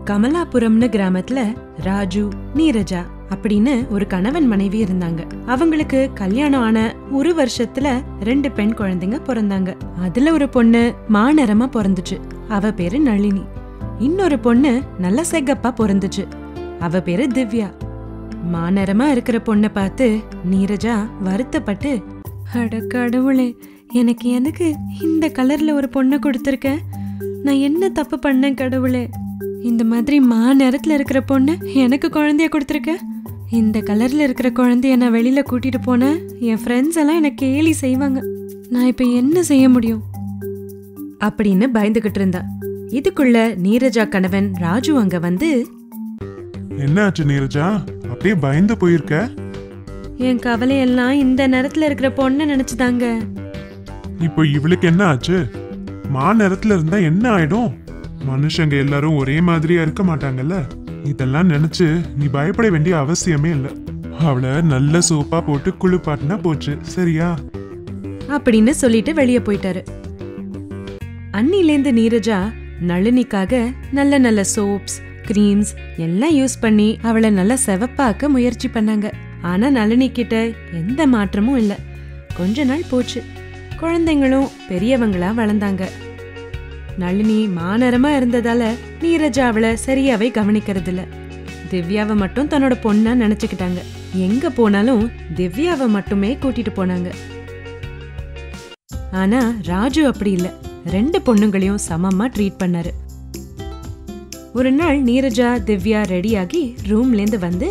கமலாபுரம்னு கிராமத்துல ராஜு நீரஜா அப்படின்னு ஒரு கணவன் மனைவி இருந்தாங்க அவங்களுக்கு கல்யாணம் ஆன ஒரு வருஷத்துல ரெண்டு பெண் குழந்தைங்க பிறந்தாங்க அதுல ஒரு பொண்ணு மாநரமா பிறந்துச்சு அவ பேரு நளினி இன்னொரு பொண்ணு நல்ல செகப்பா பிறந்துச்சு அவ பேரு திவ்யா மாநரமா இருக்கிற பொண்ணை பார்த்து நீரஜா வருத்தப்பட்டு அட கடவுளே எனக்கு எனக்கு இந்த கலர்ல ஒரு பொண்ணை கொடுத்துருக்க நான் என்ன தப்பு பண்ணேன் கடவுளே இந்த மாதிரி மா நேரத்துல இருக்கிற பொண்ணு எனக்கு குழந்தைய கொடுத்துருக்க இந்த கலர்ல இருக்கிற குழந்தைய நான் வெளியில கூட்டிட்டு போனேன் என் ஃப்ரெண்ட்ஸ் எல்லாம் எனக்கு கேலி செய்வாங்க நான் இப்ப என்ன செய்ய முடியும் அப்படின்னு பயந்துகிட்டு இருந்தா இதுக்குள்ள நீரஜா கணவன் ராஜு அங்க வந்து என்ன ஆச்சு நீரஜா அப்படியே பயந்து போயிருக்க என் கவலையெல்லாம் இந்த நேரத்துல இருக்கிற பொண்ணை நினைச்சுதாங்க இப்போ இவளுக்கு என்ன ஆச்சு மா நேரத்துல இருந்தா என்ன ஆயிடும் மனுஷங்க எல்லாரும் ஒரே மாதிரியா இருக்க மாட்டாங்கல்ல இதெல்லாம் நினைச்சு நீ பயப்பட வேண்டிய அவசியமே இல்ல அவளை நல்ல சோப்பா போட்டு குளிப்பாட்டினா போச்சு சரியா அப்படின்னு சொல்லிட்டு வெளியே போயிட்டாரு அன்னிலேந்து நீரஜா நளினிக்காக நல்ல நல்ல சோப்ஸ் கிரீம்ஸ் எல்லாம் யூஸ் பண்ணி அவளை நல்லா செவப்பாக்க முயற்சி பண்ணாங்க ஆனா நளினி கிட்ட எந்த மாற்றமும் இல்ல கொஞ்ச நாள் போச்சு குழந்தைங்களும் பெரியவங்களா வளர்ந்தாங்க நளினி மானரமா இருந்ததால நீரஜா அவளை சரியாவே கவனிக்கிறது இல்ல திவ்யாவை மட்டும் தன்னோட பொண்ணா நினைச்சுக்கிட்டாங்க எங்க போனாலும் திவ்யாவை மட்டுமே கூட்டிட்டு போனாங்க ஆனா ராஜு அப்படி இல்ல ரெண்டு பொண்ணுங்களையும் சமமா ட்ரீட் பண்ணாரு ஒரு நாள் நீரஜா திவ்யா ரெடியாகி ரூம்ல இருந்து வந்து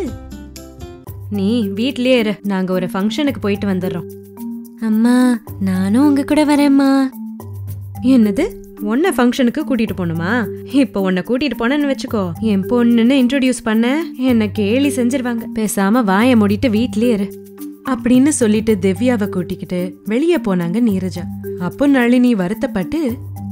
நீ வீட்லயே இரு நாங்க ஒரு ஃபங்க்ஷனுக்கு போயிட்டு வந்துடுறோம் அம்மா நானும் உங்க கூட வரேம்மா என்னது உன்னை ஃபங்க்ஷனுக்கு கூட்டிட்டு போகணுமா இப்போ உன்னை கூட்டிட்டு போனேன்னு வச்சுக்கோ என் பொண்ணுன்னு இன்ட்ரோடியூஸ் பண்ண என்ன கேலி செஞ்சிருவாங்க பேசாம வாயை மூடிட்டு வீட்லயே இரு அப்படின்னு சொல்லிட்டு திவ்யாவை கூட்டிக்கிட்டு வெளியே போனாங்க நீரஜா அப்போ நளினி வருத்தப்பட்டு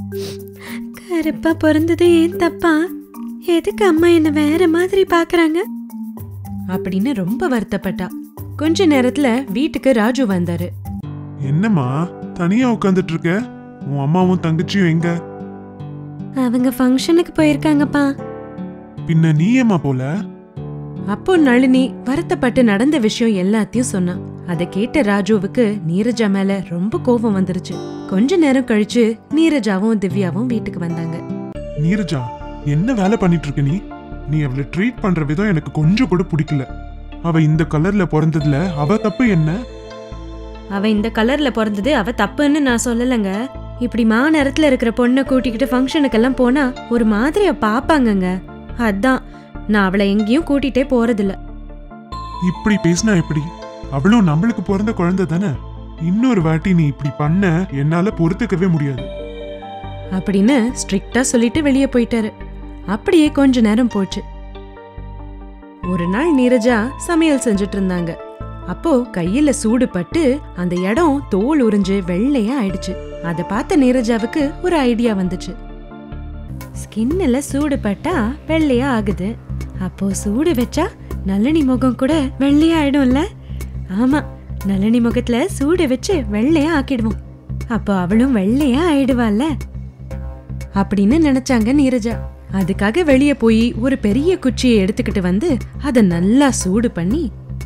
கருப்பா பிறந்தது ஏன் தப்பா எதுக்கு அம்மா என்ன வேற மாதிரி பாக்குறாங்க அப்படின்னு ரொம்ப வருத்தப்பட்டா கொஞ்ச நேரத்துல வீட்டுக்கு ராஜு வந்தாரு என்னம்மா தனியா உட்காந்துட்டு இருக்க உன் அம்மாவும் தங்கச்சியும் எங்க அவங்க ஃபங்க்ஷனுக்கு போயிருக்காங்கப்பா பின்ன நீ ஏம்மா போல அப்போ நளினி வருத்தப்பட்டு நடந்த விஷயம் எல்லாத்தையும் சொன்னான் அதை கேட்ட ராஜுவுக்கு நீரஜா மேல ரொம்ப கோபம் வந்துருச்சு கொஞ்ச நேரம் கழிச்சு நீரஜாவும் திவ்யாவும் வீட்டுக்கு வந்தாங்க நீரஜா என்ன வேலை பண்ணிட்டு இருக்க நீ நீ அவளை ட்ரீட் பண்ற விதம் எனக்கு கொஞ்சம் கூட பிடிக்கல அவ இந்த கலர்ல பிறந்ததுல அவ தப்பு என்ன அவ இந்த கலர்ல பிறந்தது அவ தப்புன்னு நான் சொல்லலங்க இப்படி மா நேரத்துல இருக்கிற பொண்ணை கூட்டிக்கிட்டு ஃபங்க்ஷனுக்கெல்லாம் போனா ஒரு மாதிரியா பாப்பாங்கங்க அதான் நான் அவளை எங்கேயும் கூட்டிட்டே போறதில்ல இப்படி பேசினா எப்படி அவளும் நம்மளுக்கு பிறந்த குழந்தை தானே இன்னொரு வாட்டி நீ இப்படி பண்ண என்னால பொறுத்துக்கவே முடியாது அப்படின்னு ஸ்ட்ரிக்டா சொல்லிட்டு வெளியே போயிட்டாரு அப்படியே கொஞ்ச நேரம் போச்சு ஒரு நாள் நீரஜா சமையல் செஞ்சுட்டு இருந்தாங்க அப்போ கையில சூடு பட்டு அந்த இடம் தோல் உறிஞ்சு வெள்ளையா ஆயிடுச்சு அத பார்த்த நீரஜாவுக்கு ஒரு ஐடியா வந்துச்சு ஸ்கின்ல சூடு பட்டா வெள்ளையா ஆகுது அப்போ சூடு வச்சா நளினி முகம் கூட வெள்ளையா ஆயிடும்ல ஆமா நளினி முகத்துல சூடு வச்சு வெள்ளையா ஆக்கிடுவோம் அப்போ அவளும் வெள்ளையா ஆயிடுவாள்ல அப்படின்னு நினைச்சாங்க நீரஜா அதுக்காக வெளியே போய் ஒரு பெரிய குச்சியை எடுத்துக்கிட்டு வந்து அதை நல்லா சூடு பண்ணி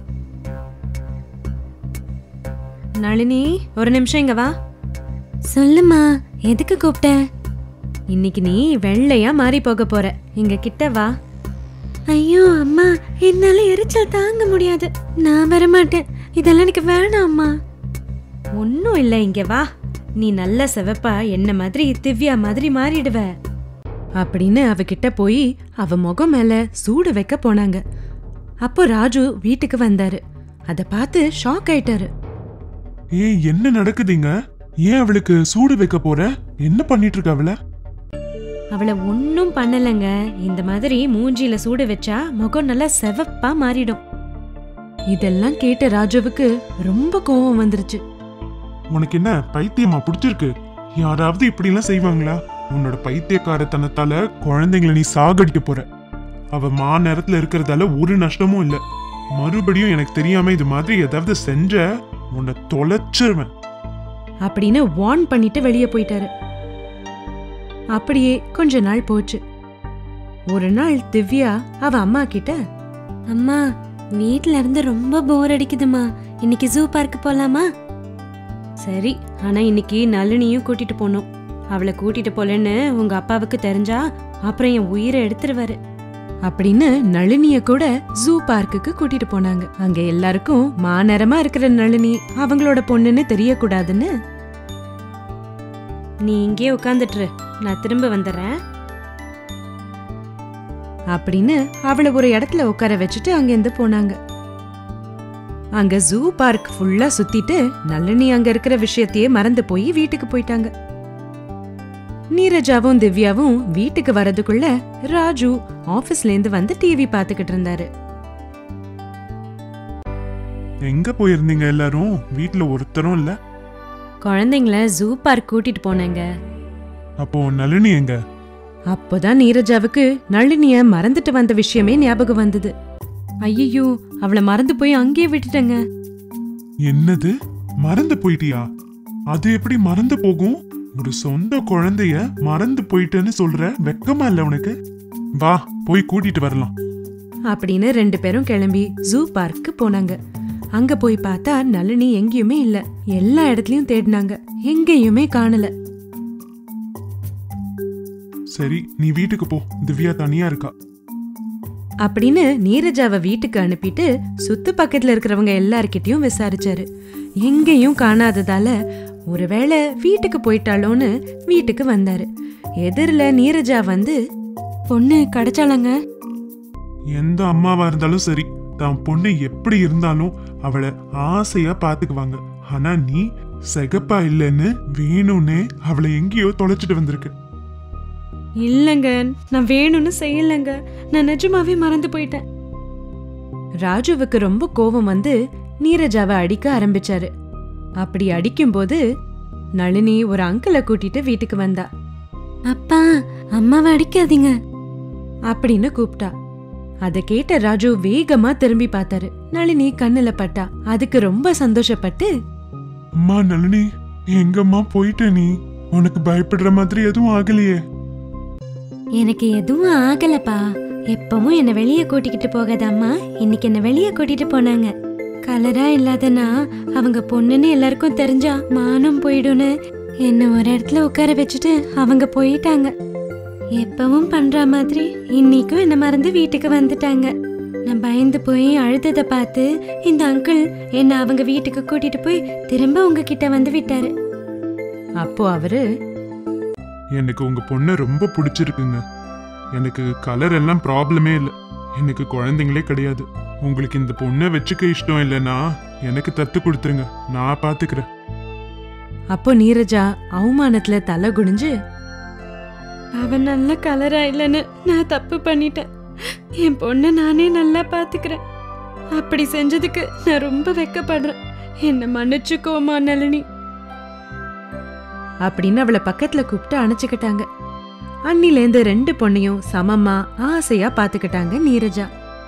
நளினி ஒரு நிமிஷம் இங்க வா சொல்லுமா எதுக்கு கூப்பிட்ட இன்னைக்கு நீ வெள்ளையா மாறி போக போற இங்க கிட்ட வா ஐயோ அம்மா என்னால எரிச்சல் தாங்க முடியாது நான் வர மாட்டேன் இதெல்லாம் எனக்கு வேணாம் அம்மா ஒன்னும் இல்ல இங்க வா நீ நல்ல சிவப்பா என்ன மாதிரி திவ்யா மாதிரி மாறிடுவ அப்படின்னு அவகிட்ட போய் அவ முகம் மேல சூடு வைக்க போனாங்க அப்போ ராஜு வீட்டுக்கு வந்தாரு அத பார்த்து ஷாக் ஆயிட்டாரு ஏய் என்ன நடக்குதுங்க ஏன் அவளுக்கு சூடு வைக்க போற என்ன பண்ணிட்டு இருக்க அவள அவளை ஒன்னும் பண்ணலங்க இந்த மாதிரி மூஞ்சில சூடு வச்சா முகம் நல்லா செவப்பா மாறிடும் இதெல்லாம் கேட்ட ராஜுவுக்கு ரொம்ப கோவம் வந்துருச்சு உனக்கு என்ன பைத்தியமா பிடிச்சிருக்கு யாராவது இப்படி எல்லாம் செய்வாங்களா உன்னோட பைத்தியக்காரத்தனத்தால குழந்தைங்களை நீ சாகடிக்க போற அவ மா நேரத்துல இருக்கிறதால ஒரு நஷ்டமும் இல்ல மறுபடியும் எனக்கு தெரியாம இது மாதிரி ஏதாவது செஞ்ச உன்னை தொலைச்சிருவேன் அப்படின்னு வார்ன் பண்ணிட்டு வெளியே போயிட்டாரு அப்படியே கொஞ்ச நாள் போச்சு ஒரு நாள் திவ்யா அவ அம்மா கிட்ட அம்மா வீட்ல இருந்து ரொம்ப போர் அடிக்குதுமா இன்னைக்கு ஜூ பார்க் போலாமா சரி ஆனா இன்னைக்கு நளினியும் கூட்டிட்டு போனோம் அவளை கூட்டிட்டு போலன்னு உங்க அப்பாவுக்கு தெரிஞ்சா அப்புறம் என் உயிரை எடுத்துருவாரு அப்படின்னு நளினிய கூட ஜூ பார்க்குக்கு கூட்டிட்டு போனாங்க அங்க எல்லாருக்கும் மாநரமா இருக்கிற நளினி அவங்களோட பொண்ணுன்னு தெரியக்கூடாதுன்னு நீ இங்கே உட்காந்துட்டு நான் திரும்ப வந்துடுறேன் அப்படின்னு அவளை ஒரு இடத்துல உட்கார வச்சுட்டு அங்கிருந்து போனாங்க அங்க ஜூ பார்க் ஃபுல்லா சுத்திட்டு நளினி அங்க இருக்கிற விஷயத்தையே மறந்து போய் வீட்டுக்கு போயிட்டாங்க நீரஜாவும் திவ்யாவும் வீட்டுக்கு வரதுக்குள்ள ராஜு ஆபீஸ்ல இருந்து வந்து டிவி பாத்துக்கிட்டு இருந்தாரு எங்க போயிருந்தீங்க எல்லாரும் வீட்ல ஒருத்தரும் இல்ல குழந்தைங்கள ஜூ பார்க் கூட்டிட்டு போனேங்க அப்போ நளினி எங்க அப்போதான் நீரஜாவுக்கு நளினிய மறந்துட்டு வந்த விஷயமே ஞாபகம் வந்தது ஐயோ அவளை மறந்து போய் அங்கேயே விட்டுட்டேங்க என்னது மறந்து போயிட்டியா அது எப்படி மறந்து போகும் ஒரு சொந்த குழந்தைய மறந்து போயிட்டேன்னு சொல்ற வெக்கமா இல்ல உனக்கு வா போய் கூட்டிட்டு வரலாம் அப்படின்னு ரெண்டு பேரும் கிளம்பி ஜூ பார்க்கு போனாங்க அங்க போய் பார்த்தா நளினி எங்கேயுமே இல்ல எல்லா இடத்துலயும் தேடினாங்க எங்கேயுமே காணல சரி நீ வீட்டுக்கு போ திவ்யா தனியா இருக்கா அப்படின்னு நீரஜாவை வீட்டுக்கு அனுப்பிட்டு சுத்து பக்கத்துல இருக்கிறவங்க எல்லார்கிட்டயும் விசாரிச்சாரு எங்கேயும் காணாததால ஒருவேளை வீட்டுக்கு போயிட்டாளோன்னு வீட்டுக்கு வந்தாரு எதிரில நீரஜா வந்து பொண்ணு கிடைச்சாலங்க எந்த அம்மாவா இருந்தாலும் சரி தான் பொண்ணு எப்படி இருந்தாலும் அவளை ஆசையா பாத்துக்குவாங்க ஆனா நீ செகப்பா இல்லைன்னு வேணும்னே அவளை எங்கேயோ தொலைச்சிட்டு வந்திருக்க இல்லங்க நான் வேணும்னு செய்யலங்க நான் நிஜமாவே மறந்து போயிட்டேன் ராஜுவுக்கு ரொம்ப கோபம் வந்து நீரஜாவை அடிக்க ஆரம்பிச்சாரு அப்படி அடிக்கும்போது நளினி ஒரு அங்கிளை கூட்டிட்டு வீட்டுக்கு வந்தா அப்பா அம்மாவை அடிக்காதீங்க அப்படின்னு கூப்பிட்டா அத கேட்ட ராஜு வேகமா திரும்பி பார்த்தாரு நளினி கண்ணுல பட்டா அதுக்கு ரொம்ப சந்தோஷப்பட்டு அம்மா நளினி எங்கம்மா போயிட்ட நீ உனக்கு பயப்படுற மாதிரி எதுவும் ஆகலையே எனக்கு எதுவும் ஆகலப்பா எப்பவும் என்ன வெளியே கூட்டிக்கிட்டு போகாத அம்மா இன்னைக்கு என்ன வெளியே கூட்டிட்டு போனாங்க கலரா இல்லாதனா அவங்க பொண்ணுன்னு எல்லாருக்கும் தெரிஞ்சா மானம் போயிடும்னு என்ன ஒரு இடத்துல உட்கார வச்சுட்டு அவங்க போயிட்டாங்க எப்பவும் பண்ற மாதிரி இன்னைக்கும் என்ன மறந்து வீட்டுக்கு வந்துட்டாங்க நான் பயந்து போய் அழுததை பார்த்து இந்த அங்கிள் என்ன அவங்க வீட்டுக்கு கூட்டிட்டு போய் திரும்ப உங்ககிட்ட வந்து விட்டாரு அப்போ அவரு எனக்கு உங்க பொண்ணை ரொம்ப பிடிச்சிருக்குங்க எனக்கு கலர் எல்லாம் ப்ராப்ளமே இல்லை எனக்கு குழந்தைங்களே கிடையாது உங்களுக்கு இந்த பொண்ணை வச்சுக்க இஷ்டம் இல்லைன்னா எனக்கு தத்து கொடுத்துருங்க நான் பாத்துக்கிறேன் அப்போ நீரஜா அவமானத்துல தலை குனிஞ்சு அவன் நல்ல கலரா இல்லைன்னு நான் தப்பு பண்ணிட்டேன் என் பொண்ணை நானே நல்லா பாத்துக்கிறேன் அப்படி செஞ்சதுக்கு நான் ரொம்ப வெக்கப்படுறேன் என்ன மன்னிச்சுக்கோமா நளினி அப்படின்னு அவளை பக்கத்துல கூப்பிட்டு அணைச்சுக்கிட்டாங்க அன்னிலேந்து ரெண்டு பொண்ணையும் சமமா ஆசையா பாத்துக்கிட்டாங்க நீரஜா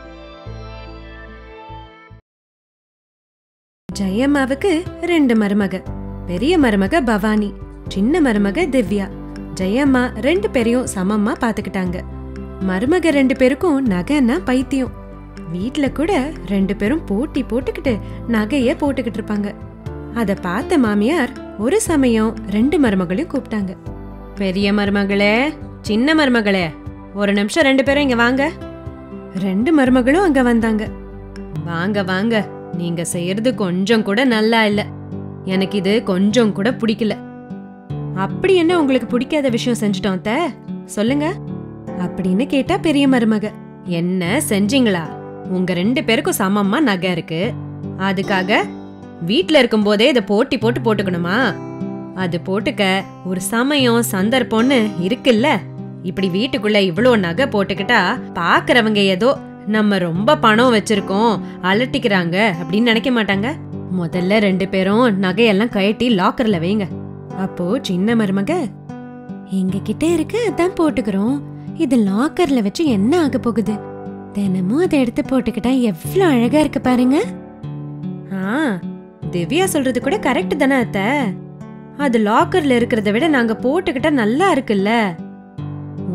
ஜெயம்மாவுக்கு ரெண்டு மருமக பெரிய மருமக பவானி சின்ன மருமக திவ்யா ஜெயம்மா ரெண்டு பேரையும் சமமா பாத்துக்கிட்டாங்க மருமக ரெண்டு பேருக்கும் நகைன்னா பைத்தியம் வீட்ல கூட ரெண்டு பேரும் போட்டி போட்டுக்கிட்டு நகைய போட்டுக்கிட்டு இருப்பாங்க அத பார்த்த மாமியார் ஒரு சமயம் ரெண்டு மருமகளையும் கூப்பிட்டாங்க பெரிய மருமகளே சின்ன மருமகளே ஒரு நிமிஷம் ரெண்டு பேரும் இங்க வாங்க ரெண்டு மருமகளும் அங்க வந்தாங்க வாங்க வாங்க நீங்க செய்யறது கொஞ்சம் கூட நல்லா இல்ல எனக்கு இது கொஞ்சம் கூட பிடிக்கல அப்படி என்ன உங்களுக்கு பிடிக்காத விஷயம் செஞ்சுட்டோம் அத்தை? சொல்லுங்க அப்படின்னு கேட்டா பெரிய மருமக என்ன செஞ்சீங்களா உங்க ரெண்டு பேருக்கும் சமமா நகை இருக்கு அதுக்காக வீட்ல இருக்கும்போதே இதை போட்டி போட்டு போட்டுக்கணுமா அது போட்டுக்க ஒரு சமயம் சந்தர்ப்பம்னு இருக்குல்ல இப்படி வீட்டுக்குள்ள இவ்ளோ நகை போட்டுக்கிட்டா பாக்குறவங்க ஏதோ நம்ம ரொம்ப பணம் வச்சிருக்கோம் அலட்டிக்கிறாங்க அப்படின்னு நினைக்க மாட்டாங்க முதல்ல ரெண்டு பேரும் நகையெல்லாம் கழட்டி லாக்கர்ல வைங்க அப்போ சின்ன மருமக எங்க கிட்ட இருக்கு அதான் போட்டுக்கிறோம் இது லாக்கர்ல வச்சு என்ன ஆக போகுது தினமும் அதை எடுத்து போட்டுக்கிட்டா எவ்வளவு அழகா இருக்கு பாருங்க ஆ திவ்யா சொல்றது கூட கரெக்ட் தானே அத்த அது லாக்கர்ல இருக்கிறத விட நாங்க போட்டுக்கிட்டா நல்லா இருக்குல்ல உங்க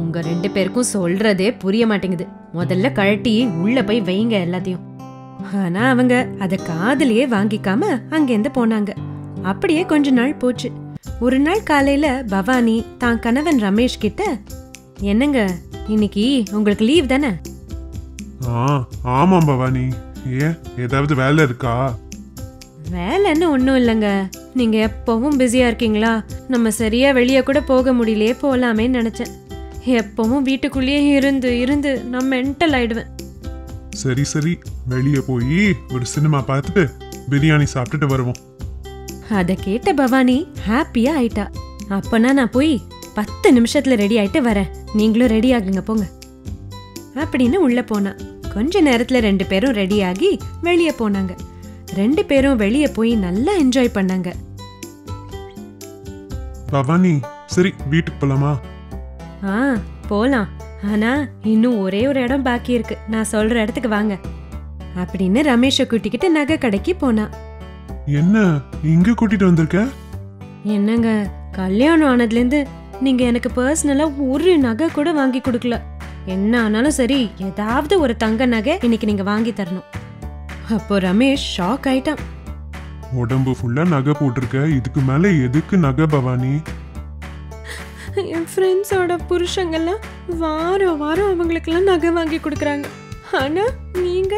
உங்க ரெண்டு பேருக்கும் சொல்றதே புரிய மாட்டேங்குது முதல்ல கழட்டி உள்ள போய் வைங்க எல்லாத்தையும் ஆனா அவங்க அத காதுலயே வாங்கிக்காம அங்கேருந்து போனாங்க அப்படியே கொஞ்ச நாள் போச்சு ஒரு நாள் காலையில பவானி தான் கணவன் ரமேஷ் கிட்ட என்னங்க இன்னைக்கு உங்களுக்கு லீவ் தானே ஆ ஆமாம் பவானி ஏன் ஏதாவது வேலை இருக்கா வேலைன்னு ஒன்றும் இல்லைங்க நீங்க எப்பவும் பிஸியா இருக்கீங்களா நம்ம சரியா வெளியே கூட போக முடியலையே போலாமேன்னு நினைச்சேன் எப்பவும் வீட்டுக்குள்ளேயே இருந்து இருந்து நான் மென்டல் ஆயிடுவேன் சரி சரி வெளியே போய் ஒரு சினிமா பார்த்துட்டு பிரியாணி சாப்பிட்டுட்டு வருவோம் அதை கேட்ட பவானி ஹாப்பியா ஆயிட்டா அப்பனா நான் போய் பத்து நிமிஷத்துல ரெடி ஆயிட்டு வரேன் நீங்களும் ரெடி ஆகுங்க போங்க அப்படின்னு உள்ள போனா கொஞ்ச நேரத்துல ரெண்டு பேரும் ரெடி ஆகி வெளியே போனாங்க ரெண்டு பேரும் வெளியே போய் நல்லா என்ஜாய் பண்ணாங்க பவானி சரி வீட்டுக்கு போலாமா ஆ போலாம் ஆனா இன்னும் ஒரே ஒரு இடம் பாக்கி இருக்கு நான் சொல்ற இடத்துக்கு வாங்க அப்படின்னு ரமேஷை கூட்டிக்கிட்டு நகை கடைக்கு போனா என்ன இங்க கூட்டிட்டு வந்திருக்க என்னங்க கல்யாணம் ஆனதுலேருந்து நீங்க எனக்கு பர்சனலா ஒரு நகை கூட வாங்கி கொடுக்கல என்ன ஆனாலும் சரி ஏதாவது ஒரு தங்க நகை இன்னைக்கு நீங்க வாங்கி தரணும் அப்போ ரமேஷ் ஷாக் ஆயிட்டான் உடம்பு ஃபுல்லா நகை போட்டிருக்க இதுக்கு மேல எதுக்கு நகை பவானி என் ஃப்ரெண்ட்ஸோட புருஷங்கெல்லாம் வாரம் வாரம் அவங்களுக்கெல்லாம் நகை வாங்கி கொடுக்குறாங்க ஆனா நீங்க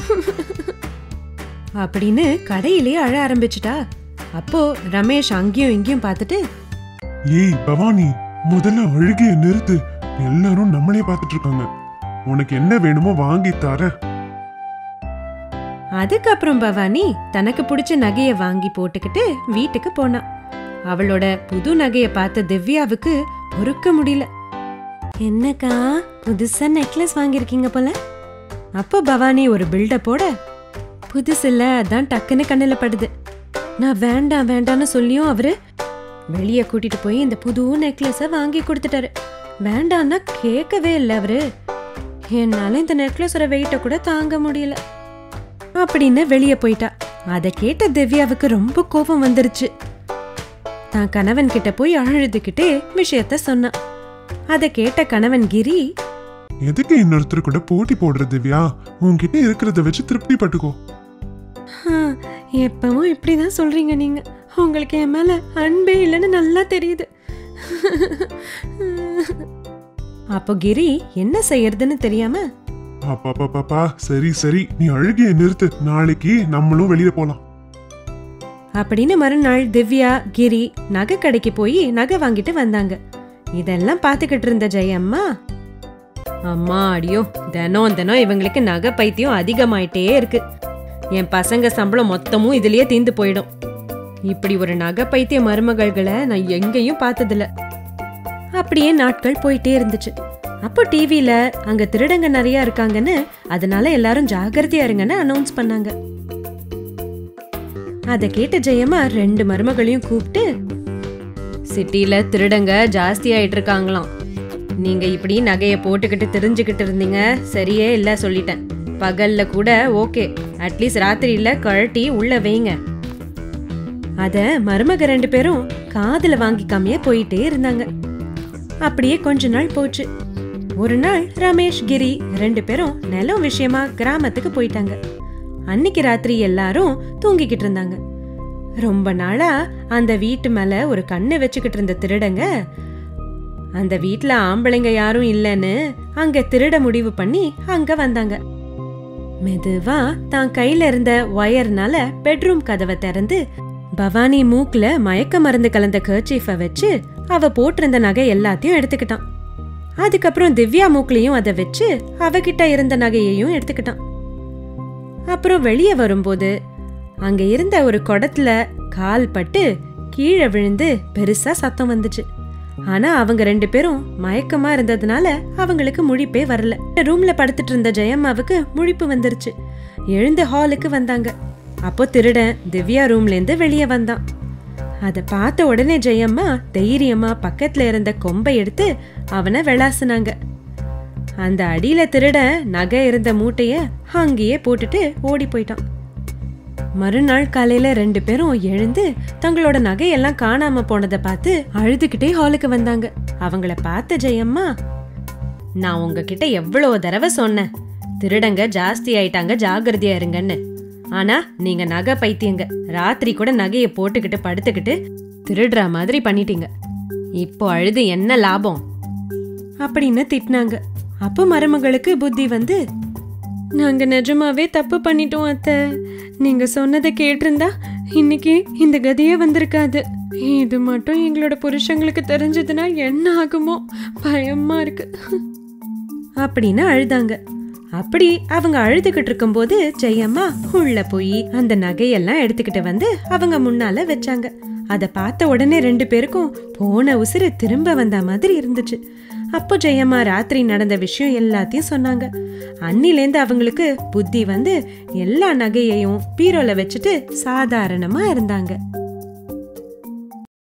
அப்படின்னு கடையிலேயே அழ ஆரம்பிச்சிட்டா அப்போ ரமேஷ் அங்கேயும் இங்கேயும் பார்த்துட்டு ஏய் பவானி முதல்ல அழுகைய நிறுத்து எல்லாரும் நம்மளே பார்த்துட்டு இருக்காங்க உனக்கு என்ன வேணுமோ வாங்கி தர அதுக்கப்புறம் பவானி தனக்கு பிடிச்ச நகைய வாங்கி போட்டுக்கிட்டு வீட்டுக்கு போனா அவளோட புது நகைய பார்த்த திவ்யாவுக்கு பொறுக்க முடியல என்னக்கா புதுசா நெக்லஸ் வாங்கியிருக்கீங்க போல அப்போ பவானி ஒரு பில்டப்போட புதுசு இல்ல அதான் டக்குன்னு கண்ணுல படுது நான் வேண்டாம் வேண்டாம்னு சொல்லியும் அவரு வெளியே கூட்டிட்டு போய் இந்த புது நெக்லஸ வாங்கி கொடுத்துட்டாரு வேண்டான்னா கேட்கவே இல்லை அவரு என்னால இந்த நெக்லஸோட வெயிட்ட கூட தாங்க முடியல அப்படின்னு வெளியே போயிட்டா அதை கேட்ட திவ்யாவுக்கு ரொம்ப கோபம் வந்துருச்சு தான் கணவன் கிட்ட போய் அழுதுகிட்டே விஷயத்த சொன்னான் அதை கேட்ட கணவன் கிரி எதுக்கு இன்னொருத்தர் கூட போட்டி போடுற திவ்யா உன்கிட்ட இருக்கிறத வச்சு திருப்தி பட்டுக்கோ "ஹம், எப்பவும் இப்படிதான் சொல்றீங்க நீங்க உங்களுக்கு என் மேல அன்பே இல்லைன்னு நல்லா தெரியுது அப்போ கிரி என்ன செய்யறதுன்னு தெரியாம அப்பா பாப்பா சரி சரி நீ அழுகைய நிறுத்து நாளைக்கு நம்மளும் வெளியில போலாம் அப்படின்னு மறுநாள் திவ்யா கிரி நகை கடைக்கு போய் நகை வாங்கிட்டு வந்தாங்க இதெல்லாம் பார்த்துக்கிட்டு இருந்த ஜெயம்மா அம்மா அடியோ தினம் தினம் இவங்களுக்கு நகை பைத்தியம் அதிகமாயிட்டே இருக்கு என் பசங்க சம்பளம் மொத்தமும் இதுலயே தீந்து போயிடும் இப்படி ஒரு நகை பைத்திய மருமகள்களை நான் எங்கேயும் பார்த்ததில்ல அப்படியே நாட்கள் போயிட்டே இருந்துச்சு அப்போ டிவில அங்க திருடங்க நிறைய இருக்காங்கன்னு அதனால எல்லாரும் ஜாகிரதையா இருங்கன்னு அனௌன்ஸ் பண்ணாங்க அதை கேட்ட ஜெயம்மா ரெண்டு மருமகளையும் கூப்பிட்டு சிட்டில திருடங்க ஜாஸ்தி ஆயிட்டு இருக்காங்களாம் நீங்க இப்படி நகைய போட்டுக்கிட்டு தெரிஞ்சுக்கிட்டு இருந்தீங்க சரியே இல்ல சொல்லிட்டேன் பகல்ல கூட ஓகே அட்லீஸ்ட் ராத்திரியில கழட்டி உள்ள வைங்க அத மருமக ரெண்டு பேரும் காதுல வாங்கிக்காமையே போயிட்டே இருந்தாங்க அப்படியே கொஞ்ச நாள் போச்சு ஒரு நாள் ரமேஷ் கிரி ரெண்டு பேரும் நிலம் விஷயமா கிராமத்துக்கு போயிட்டாங்க அன்னைக்கு ராத்திரி எல்லாரும் தூங்கிக்கிட்டு இருந்தாங்க ரொம்ப நாளா அந்த வீட்டு மேல ஒரு கண்ணு வச்சுக்கிட்டு இருந்த திருடங்க அந்த வீட்ல ஆம்பளைங்க யாரும் இல்லைன்னு அங்க திருட முடிவு பண்ணி அங்க வந்தாங்க மெதுவா தான் கையில இருந்த ஒயர்னால பெட்ரூம் கதவை திறந்து பவானி மூக்குல மயக்க மருந்து கலந்த கர்ச்சீஃபை வச்சு அவ போட்டிருந்த நகை எல்லாத்தையும் எடுத்துக்கிட்டான் அதுக்கப்புறம் திவ்யா மூக்குலையும் அதை வச்சு அவகிட்ட இருந்த நகையையும் எடுத்துக்கிட்டான் அப்புறம் வெளியே வரும்போது அங்க இருந்த ஒரு குடத்துல கால் பட்டு கீழே விழுந்து பெருசா சத்தம் வந்துச்சு ஆனா அவங்க ரெண்டு பேரும் மயக்கமா இருந்ததுனால அவங்களுக்கு முழிப்பே வரல ரூம்ல படுத்துட்டு இருந்த ஜெயம்மாவுக்கு முழிப்பு வந்துருச்சு எழுந்து ஹாலுக்கு வந்தாங்க அப்போ திருடன் திவ்யா ரூம்ல இருந்து வெளியே வந்தான் அதை பார்த்த உடனே ஜெயம்மா தைரியமா பக்கத்துல இருந்த கொம்பை எடுத்து அவனை விளாசுனாங்க அந்த அடியில திருட நகை இருந்த மூட்டைய அங்கேயே போட்டுட்டு ஓடி போயிட்டான் மறுநாள் காலையில ரெண்டு பேரும் எழுந்து தங்களோட நகையெல்லாம் காணாம போனதை பார்த்து அழுதுகிட்டே ஹாலுக்கு வந்தாங்க அவங்கள பார்த்த ஜெயம்மா நான் உங்ககிட்ட எவ்வளோ தடவை சொன்னேன் திருடங்க ஜாஸ்தி ஆயிட்டாங்க ஜாகிரதையா இருங்கன்னு ஆனா நீங்க நகை பைத்தியங்க ராத்திரி கூட நகையை போட்டுக்கிட்டு படுத்துக்கிட்டு திருடுற மாதிரி பண்ணிட்டீங்க இப்போ அழுது என்ன லாபம் அப்படின்னு திட்டினாங்க அப்ப மருமகளுக்கு புத்தி வந்து நாங்க நிஜமாவே தப்பு பண்ணிட்டோம் அத்தை நீங்க சொன்னதை கேட்டிருந்தா இன்னைக்கு இந்த கதியே வந்திருக்காது இது மட்டும் எங்களோட புருஷங்களுக்கு தெரிஞ்சதுன்னா என்ன ஆகுமோ பயமா இருக்கு அப்படின்னு அழுதாங்க அப்படி அவங்க அழுதுகிட்டு இருக்கும்போது ஜெயம்மா உள்ள போய் அந்த நகையெல்லாம் எடுத்துக்கிட்டு வந்து அவங்க முன்னால வச்சாங்க அதை பார்த்த உடனே ரெண்டு பேருக்கும் போன உசுறு திரும்ப வந்த மாதிரி இருந்துச்சு அப்போ ஜெயம்மா ராத்திரி நடந்த விஷயம் எல்லாத்தையும் சொன்னாங்க அன்னிலேந்து அவங்களுக்கு புத்தி வந்து எல்லா நகையையும் பீரோல வச்சுட்டு சாதாரணமா இருந்தாங்க